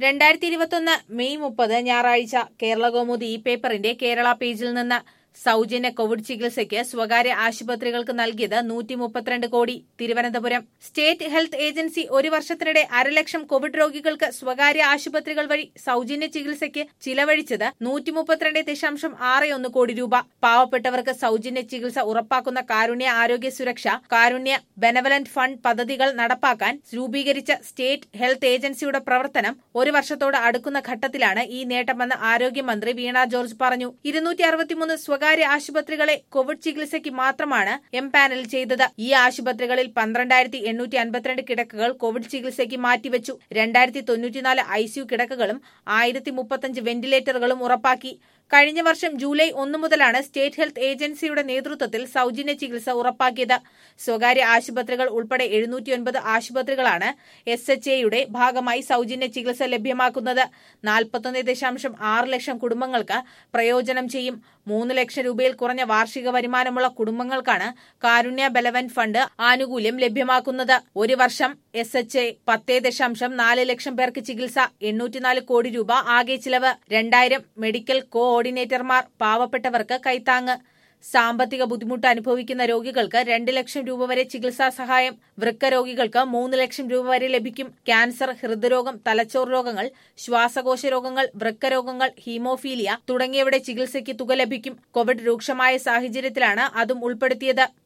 രണ്ടായിരത്തി ഇരുപത്തൊന്ന് മെയ് മുപ്പത് ഞായറാഴ്ച കേരള കൗമുദി ഈ പേപ്പറിന്റെ കേരള പേജിൽ നിന്ന് സൗജന്യ കോവിഡ് ചികിത്സയ്ക്ക് സ്വകാര്യ ആശുപത്രികൾക്ക് നൽകിയത് നൂറ്റി മുപ്പത്തിരണ്ട് കോടി തിരുവനന്തപുരം സ്റ്റേറ്റ് ഹെൽത്ത് ഏജൻസി ഒരു വർഷത്തിനിടെ അരലക്ഷം കോവിഡ് രോഗികൾക്ക് സ്വകാര്യ ആശുപത്രികൾ വഴി സൗജന്യ ചികിത്സയ്ക്ക് ചിലവഴിച്ചത് നൂറ്റി മുപ്പത്തിരണ്ട് ദശാംശം ആറ് ഒന്ന് കോടി രൂപ പാവപ്പെട്ടവർക്ക് സൗജന്യ ചികിത്സ ഉറപ്പാക്കുന്ന കാരുണ്യ ആരോഗ്യ സുരക്ഷ കാരുണ്യ ബെനവലന്റ് ഫണ്ട് പദ്ധതികൾ നടപ്പാക്കാൻ രൂപീകരിച്ച സ്റ്റേറ്റ് ഹെൽത്ത് ഏജൻസിയുടെ പ്രവർത്തനം ഒരു വർഷത്തോട് അടുക്കുന്ന ഘട്ടത്തിലാണ് ഈ നേട്ടമെന്ന് ആരോഗ്യമന്ത്രി വീണ ജോർജ് പറഞ്ഞു ഇരുന്നൂറ്റി അറുപത്തിമൂന്ന് സ്വകാര്യ ആശുപത്രികളെ കോവിഡ് ചികിത്സയ്ക്ക് മാത്രമാണ് എം പാനൽ ചെയ്തത് ഈ ആശുപത്രികളിൽ പന്ത്രണ്ടായിരത്തി എണ്ണൂറ്റി അൻപത്തിരണ്ട് കിടക്കകൾ കോവിഡ് ചികിത്സയ്ക്ക് മാറ്റിവെച്ചു രണ്ടായിരത്തി തൊണ്ണൂറ്റിനാല് ഐസിയു കിടക്കകളും ആയിരത്തി മുപ്പത്തഞ്ച് വെന്റിലേറ്ററുകളും ഉറപ്പാക്കി കഴിഞ്ഞ വർഷം ജൂലൈ ഒന്ന് മുതലാണ് സ്റ്റേറ്റ് ഹെൽത്ത് ഏജൻസിയുടെ നേതൃത്വത്തിൽ സൗജന്യ ചികിത്സ ഉറപ്പാക്കിയത് സ്വകാര്യ ആശുപത്രികൾ ഉൾപ്പെടെ എഴുന്നൂറ്റിയൊൻപത് ആശുപത്രികളാണ് എസ് എച്ച് എയുടെ ഭാഗമായി സൗജന്യ ചികിത്സ ലഭ്യമാക്കുന്നത് നാൽപ്പത്തൊന്ന് ദശാംശം ആറ് ലക്ഷം കുടുംബങ്ങൾക്ക് പ്രയോജനം ചെയ്യും മൂന്ന് ലക്ഷം രൂപയിൽ കുറഞ്ഞ വാർഷിക വരുമാനമുള്ള കുടുംബങ്ങൾക്കാണ് കാരുണ്യ ബലവൻ ഫണ്ട് ആനുകൂല്യം ലഭ്യമാക്കുന്നത് ഒരു വർഷം എസ് എച്ച് എ പത്തേ ദശാംശം നാല് ലക്ഷം പേർക്ക് ചികിത്സ എണ്ണൂറ്റിനാല് കോടി രൂപ ആകെ ചിലവ് രണ്ടായിരം മെഡിക്കൽ കോഓർഡിനേറ്റർമാർ പാവപ്പെട്ടവർക്ക് കൈത്താങ്ങ് സാമ്പത്തിക ബുദ്ധിമുട്ട് അനുഭവിക്കുന്ന രോഗികൾക്ക് രണ്ട് ലക്ഷം രൂപ വരെ ചികിത്സാ സഹായം വൃക്ക രോഗികൾക്ക് മൂന്ന് ലക്ഷം രൂപ വരെ ലഭിക്കും ക്യാൻസർ ഹൃദ്രോഗം തലച്ചോർ രോഗങ്ങൾ ശ്വാസകോശ രോഗങ്ങൾ വൃക്ക രോഗങ്ങൾ ഹീമോഫീലിയ തുടങ്ങിയവയുടെ ചികിത്സയ്ക്ക് തുക ലഭിക്കും കോവിഡ് രൂക്ഷമായ സാഹചര്യത്തിലാണ് അതും ഉൾപ്പെടുത്തിയത്